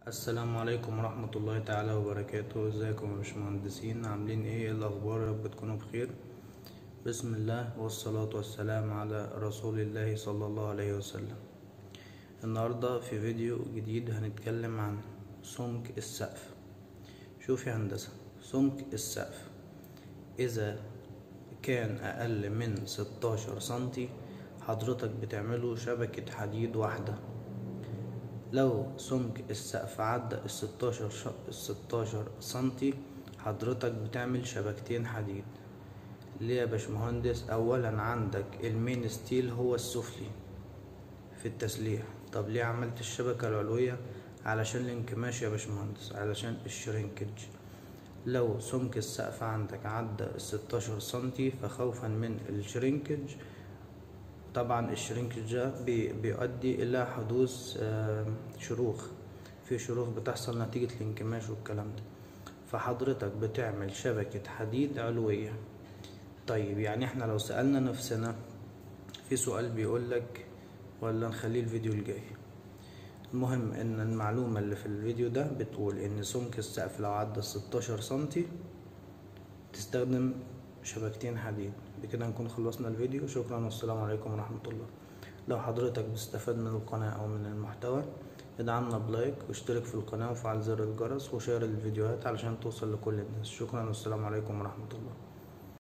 السلام عليكم ورحمة الله تعالى وبركاته ازيكم يا باشمهندسين عاملين ايه إيه الاخبار يا رب تكونوا بخير بسم الله والصلاة والسلام على رسول الله صلى الله عليه وسلم النهاردة في فيديو جديد هنتكلم عن سمك السقف شوف يا هندسة سمك السقف اذا كان اقل من ستاشر سنتي حضرتك بتعمله شبكة حديد واحدة لو سمك السقف عدى الستاشر ش... الستاشر سنتي حضرتك بتعمل شبكتين حديد ليه يا باشمهندس اولا عندك المين ستيل هو السفلي في التسليح طب ليه عملت الشبكة العلوية علشان الانكماش يا باشمهندس علشان الشرينكج لو سمك السقف عندك عدى الستاشر سنتي فخوفا من الشرينكج طبعا الشرينكج ده بي بيؤدي الى حدوث شروخ في شروخ بتحصل نتيجة الانكماش والكلام ده فحضرتك بتعمل شبكة حديد علوية طيب يعني احنا لو سألنا نفسنا في سؤال بيقولك ولا نخليه الفيديو الجاي المهم ان المعلومة اللي في الفيديو ده بتقول ان سمك السقف لو عدى ستاشر سنتي تستخدم شبكتين حديد بكده نكون خلصنا الفيديو شكرا والسلام عليكم ورحمة الله لو حضرتك بتستفاد من القناة او من المحتوى ادعمنا بلايك واشترك في القناة وفعل زر الجرس وشير الفيديوهات علشان توصل لكل الناس شكرا والسلام عليكم ورحمة الله